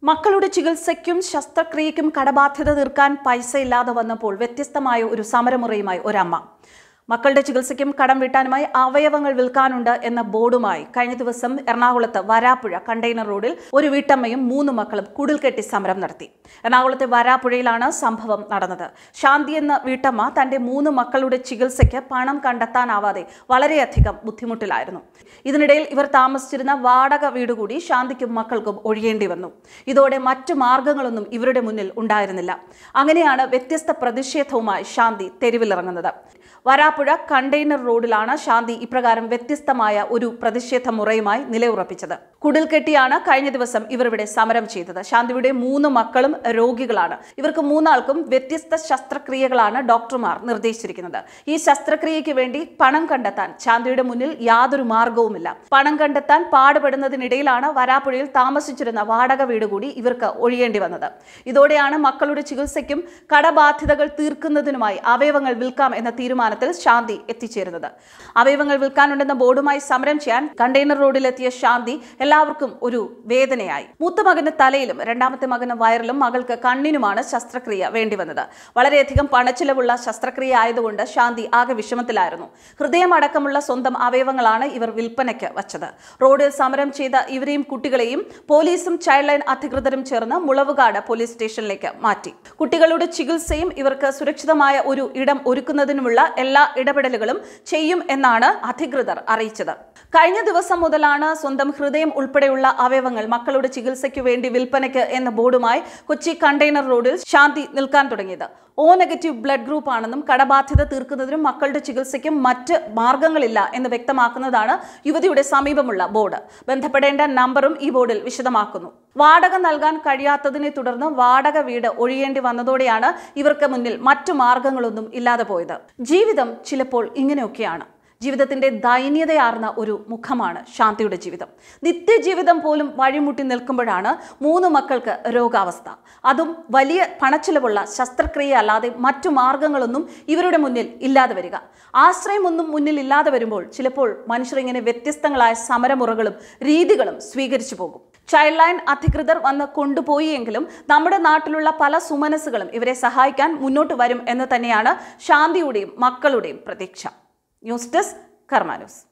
മക്കളുടെ ചികിത്സയ്ക്കും ശസ്ത്രക്രിയയ്ക്കും കടബാധ്യത തീർക്കാൻ പൈസ ഇല്ലാതെ വന്നപ്പോൾ വ്യത്യസ്തമായ ഒരു സമരമുറയുമായി ഒരമ്മ മക്കളുടെ ചികിത്സയ്ക്കും കടം വീട്ടാനുമായി അവയവങ്ങൾ വിൽക്കാനുണ്ട് എന്ന ബോർഡുമായി കഴിഞ്ഞ ദിവസം എറണാകുളത്ത് വരാപ്പുഴ കണ്ടെയ്നർ റോഡിൽ ഒരു വീട്ടമ്മയും മൂന്ന് മക്കളും കുടിൽ കെട്ടി സമരം നടത്തി എറണാകുളത്തെ വരാപ്പുഴയിലാണ് സംഭവം നടന്നത് ശാന്തി എന്ന വീട്ടമ്മ തന്റെ മൂന്ന് മക്കളുടെ ചികിത്സയ്ക്ക് പണം കണ്ടെത്താനാവാതെ വളരെയധികം ബുദ്ധിമുട്ടിലായിരുന്നു ഇതിനിടയിൽ ഇവർ താമസിച്ചിരുന്ന വാടക വീട് കൂടി ശാന്തിക്കും മക്കൾക്കും ഒഴിയേണ്ടി വന്നു ഇതോടെ മറ്റു മാർഗങ്ങളൊന്നും ഇവരുടെ മുന്നിൽ ഉണ്ടായിരുന്നില്ല അങ്ങനെയാണ് വ്യത്യസ്ത പ്രതിഷേധവുമായി ശാന്തി തെരുവിലിറങ്ങുന്നത് വരാപ്പുഴ കണ്ടെയ്നർ റോഡിലാണ് ശാന്തി ഇപ്രകാരം വ്യത്യസ്തമായ ഒരു പ്രതിഷേധ മുറയുമായി നിലയുറപ്പിച്ചത് കുടിൽ കെട്ടിയാണ് കഴിഞ്ഞ ദിവസം ഇവർ ഇവിടെ സമരം ചെയ്തത് ശാന്തിയുടെ മൂന്ന് മക്കളും രോഗികളാണ് ഇവർക്ക് മൂന്നാൾക്കും വ്യത്യസ്ത ശസ്ത്രക്രിയകളാണ് ഡോക്ടർമാർ നിർദ്ദേശിച്ചിരിക്കുന്നത് ഈ ശസ്ത്രക്രിയയ്ക്ക് വേണ്ടി പണം കണ്ടെത്താൻ ശാന്തിയുടെ മുന്നിൽ യാതൊരു മാർഗവുമില്ല പണം കണ്ടെത്താൻ പാടുപെടുന്നതിനിടയിലാണ് വരാപ്പുഴയിൽ താമസിച്ചിരുന്ന വാടക വീട് കൂടി ഇവർക്ക് ഒഴിയേണ്ടി വന്നത് ഇതോടെയാണ് മക്കളുടെ ചികിത്സയ്ക്കും കടബാധ്യതകൾ തീർക്കുന്നതിനുമായി അവയവങ്ങൾ വിൽക്കാം എന്ന തീരുമാനത്തിൽ ശാന്തി എത്തിച്ചേരുന്നത് അവയവങ്ങൾ വിൽക്കാനുണ്ടെന്ന ബോർഡുമായി സമരം ചെയ്യാൻ കണ്ടെയ്നർ റോഡിലെത്തിയ ശാന്തി എല്ലാവർക്കും ഒരു വേദനയായി മൂത്ത മകന് തലയിലും രണ്ടാമത്തെ മകന് വയറിലും മകൾക്ക് കണ്ണിനുമാണ് ശസ്ത്രക്രിയ വേണ്ടി വന്നത് വളരെയധികം പണച്ചിലവുള്ള ശസ്ത്രക്രിയ ആയതുകൊണ്ട് ശാന്തി ആകെ വിഷമത്തിലായിരുന്നു ഹൃദയമടക്കമുള്ള സ്വന്തം അവയവങ്ങളാണ് ഇവർ വിൽപ്പനയ്ക്ക് വച്ചത് റോഡിൽ സമരം ചെയ്ത ഇവരെയും കുട്ടികളെയും പോലീസും ചൈൽഡ് ലൈൻ അധികൃതരും ചേർന്ന് മുളവുകാട് പോലീസ് സ്റ്റേഷനിലേക്ക് മാറ്റി കുട്ടികളുടെ ചികിത്സയും ഇവർക്ക് സുരക്ഷിതമായ ഒരു ഇടം ഒരുക്കുന്നതിനുമുള്ള എല്ലാ ഇടപെടലുകളും ചെയ്യും എന്നാണ് അധികൃതർ അറിയിച്ചത് കഴിഞ്ഞ ദിവസം മുതലാണ് സ്വന്തം ഹൃദയം ഉൾപ്പെടെയുള്ള അവയവങ്ങൾ മക്കളുടെ ചികിത്സയ്ക്ക് വേണ്ടി വിൽപ്പനയ്ക്ക് എന്ന ബോർഡുമായി കൊച്ചി കണ്ടെയ്നർ റോഡിൽ ശാന്തി നിൽക്കാൻ തുടങ്ങിയത് ഓ നെഗറ്റീവ് ബ്ലഡ് ഗ്രൂപ്പ് ആണെന്നും കടബാധ്യത തീർക്കുന്നതിനും മക്കളുടെ ചികിത്സയ്ക്കും മറ്റ് മാർഗങ്ങളില്ല എന്ന് വ്യക്തമാക്കുന്നതാണ് യുവതിയുടെ സമീപമുള്ള ബോർഡ് ബന്ധപ്പെടേണ്ട നമ്പറും ഈ ബോർഡിൽ വിശദമാക്കുന്നു വാടക നൽകാൻ കഴിയാത്തതിനെ തുടർന്ന് വാടക വീട് ഒഴിയേണ്ടി വന്നതോടെയാണ് ഇവർക്ക് മുന്നിൽ മറ്റു മാർഗങ്ങളൊന്നും ഇല്ലാതെ പോയത് ജീവിതം ചിലപ്പോൾ ഇങ്ങനെയൊക്കെയാണ് ജീവിതത്തിന്റെ ദൈന്യതയാർന്ന ഒരു മുഖമാണ് ശാന്തിയുടെ ജീവിതം നിത്യജീവിതം പോലും വഴിമുട്ടി നിൽക്കുമ്പോഴാണ് മൂന്ന് മക്കൾക്ക് രോഗാവസ്ഥ അതും വലിയ പണച്ചിലവുള്ള ശസ്ത്രക്രിയ അല്ലാതെ മറ്റു മാർഗങ്ങളൊന്നും ഇവരുടെ മുന്നിൽ ഇല്ലാതെ വരിക ആശ്രയമൊന്നും മുന്നിൽ ഇല്ലാതെ വരുമ്പോൾ ചിലപ്പോൾ മനുഷ്യർ ഇങ്ങനെ വ്യത്യസ്തങ്ങളായ സമരമുറകളും രീതികളും സ്വീകരിച്ചു പോകും ചൈൽഡ് ലൈൻ അധികൃതർ വന്ന് കൊണ്ടുപോയി എങ്കിലും നമ്മുടെ നാട്ടിലുള്ള പല സുമനസ്സുകളും ഇവരെ സഹായിക്കാൻ മുന്നോട്ട് വരും എന്ന് തന്നെയാണ് ശാന്തിയുടെയും മക്കളുടെയും പ്രതീക്ഷ ന്യൂസ് ഡെസ്ക് കർമാ ന്യൂസ്